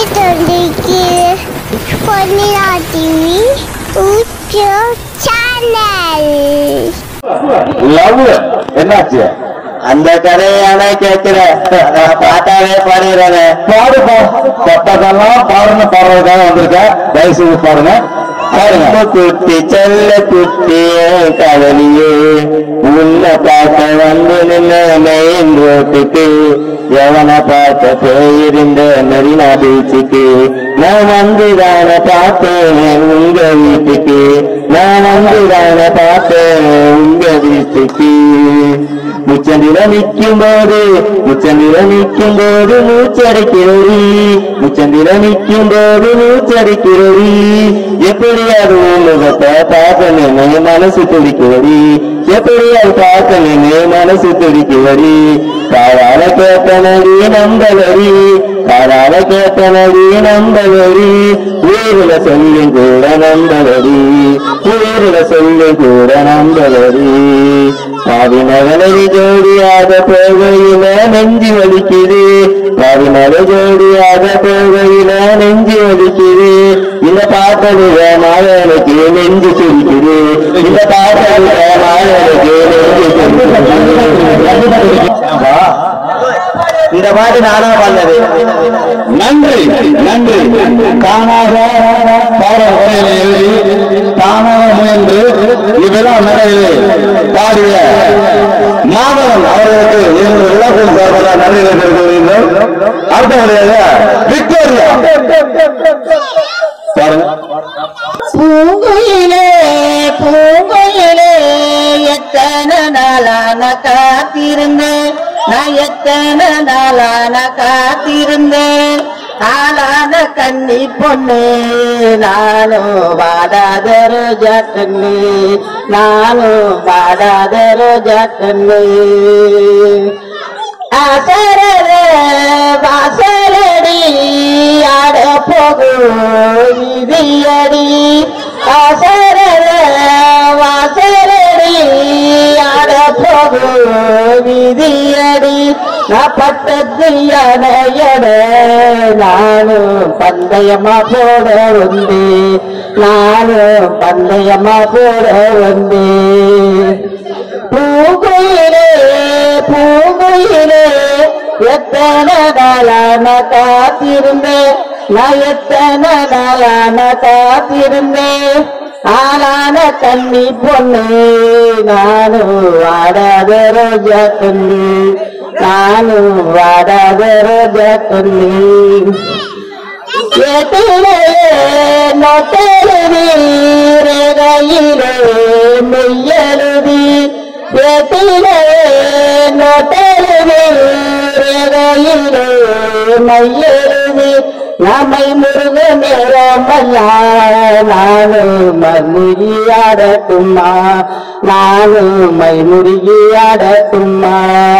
தொண்டிக்கு பொன்னியா டிவி ஊச்சோ channel love என்னாச்சு அந்த கதையான கேட்கிற நான் பாட்டாவே பாடுகிறேன் பாடு பட்டதெல்லாம் பாருங்க பாடுறதுக்காக வந்திருக்கேன் தயவு செய்து பாருங்க பாருங்க குட்டி செல்ல குட்டி கவலியே உன்னை பார்க்க வந்து நின்ன மெயின் ரோட்டுக்கு எவனை பார்க்க போயிருந்த மெரினா பீச்சுக்கு நான் வந்து தானே பார்த்தேன் உங்க வீட்டுக்கு நான் வந்து தானே பார்த்தேன் உங்க வீட்டுக்கு முச்சந்திர நிற்கும் போது முச்சந்திர நிற்கும் போது மூச்சடைக்கிறோரி முச்சந்திர நிற்கும் போது மூச்சடைக்கிறோரி எப்படி அது உன் முகத்தை பார்க்கணும்னு மனசு துடிக்கிறோரி எப்படி அது பார்க்கணும்னு மனசு துடிக்கிறோரி காதால கேட்டனடி நம்பலரி காதால கேட்டனடி நம்பலரி ஊருல சொல்லும் கூட நம்பலரி ஊருல சொல்லும் கூட நம்பலரி பாவினவனை ஜோடியாக போகையில நெஞ்சு வலிக்குது பாவினவ ஜோடியாக போகையில நெஞ்சு வலிக்குது இந்த பாட்டலுக மாயனுக்கு நெஞ்சு துடிக்குது இந்த பாட்டலுக மாயனுக்கு நெஞ்சு துடிக்குது இந்த பாட்டு நானா பண்ணது நன்றி நன்றி தானாக பாட உரையில எழுதி தானாக முயன்று இவெல்லாம் நிறைய பாடிய மாதவன் அவர்களுக்கு எங்கள் விழாக்கள் சார்பாக நன்றி தெரிவித்துள்ளோம் அடுத்தபடியாக விக்டோரியா பாருங்க பூங்குயிலே பூங்குயிலே எத்தனை நாளான காத்திருந்தேன் நான் எத்தனை நாளான காத்திருந்தேன் ஆளான கண்ணி பொண்ணு நானும் வாடாத ரோஜா கண்ணு நானும் வாடாத ரோஜா கண்ணு அசரத வாசலடி ஆட போகும் விதியடி அசரத வாசலடி ஆட போகும் விதியடி நான் பட்டத்து யானையட நானும் பந்தயமா போட வந்து நானும் பந்தயமா போட வந்து பூங்குயிலே பூங்குயிலே எத்தனை நாளான காத்திருந்தேன் நான் எத்தனை நாளான காத்திருந்தேன் ஆளான கண்ணி பொண்ணு நானும் வாடாத ரோஜா கண்ணு நானும் வாடாத ரோஜா கண்ணு ஏட்டிலே நொட்டெழுதி ரேகையிலே மெய்யெழுதி ஏட்டிலே நொட்டெழுதி ரேகையிலே மையெழுதி நம்மை முருக நேரமல்லா நானும் மல்லிகையாடட்டுமா நானும் மை முருகியாடட்டுமா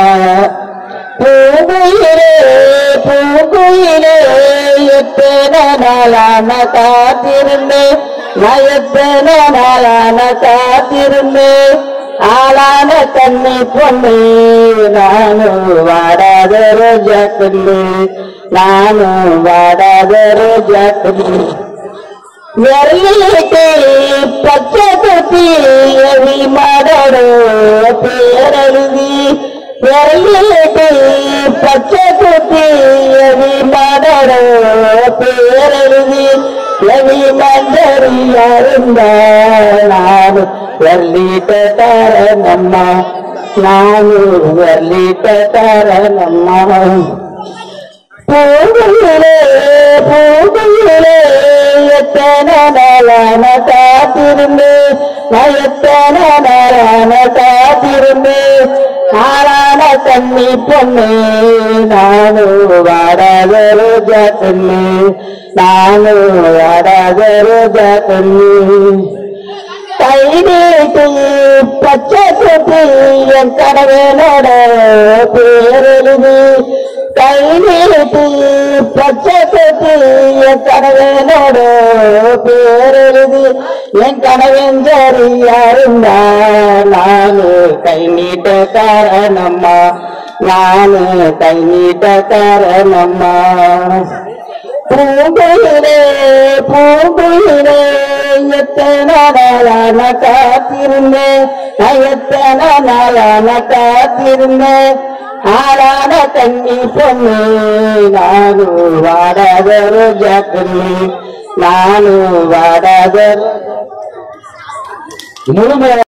பூங்குயிலே பூங்குயிலே எத்தனை நாளான காத்திருந்தேன் நான் எத்தனை நாளான காத்திருந்தேன் ஆளான கண்ணி பொண்ணு நானும் வாடாத ரோஜா கண்ணு நானும் வாடாத ரோஜா கண்ணு வெள்ளிட்டு பச்சை குத்தி எவி மடடோ பேரழுதி வெள்ளிட்டு பச்சை குத்தி எவி மடடோ பேரழுதி எவி மஞ்சரியா இருந்தா நானும் வெள்ளிட்ட தரனம்மா நானும் வெள்ளிட்ட தரனம்மா பூங்குயிலே பூங்குயிலே எத்தனை நாளான காத்திருந்து நான் எத்தனை நாளான காத்திருந்து ஆளான கண்ணி பொண்ணு நானும் வாடாத ரோஜா கண்ணு நானும் வாடாத ரோஜா கண்ணு கை நீட்டி பச்சை குத்தி என் கடவேனோட பேரெழுதி கை நீட்டி பச்சை குத்தி என் கடவேனோட பேரெழுதி என் கனவன் சரியா இருந்தா நானு கை நீட்ட காரணம்மா நானு கை நீட்ட காரணம்மா பூங்குயிலே பூங்குயிலே எத்தனை நாளான காத்திருந்தேன் நான் எத்தனை நாளான காத்திருந்தேன் ஆளான தண்ணி பொண்ணு நானும் வாடாத ரோஜா கண்ணு நானும் வாடாத ரோஜா முழுமையாக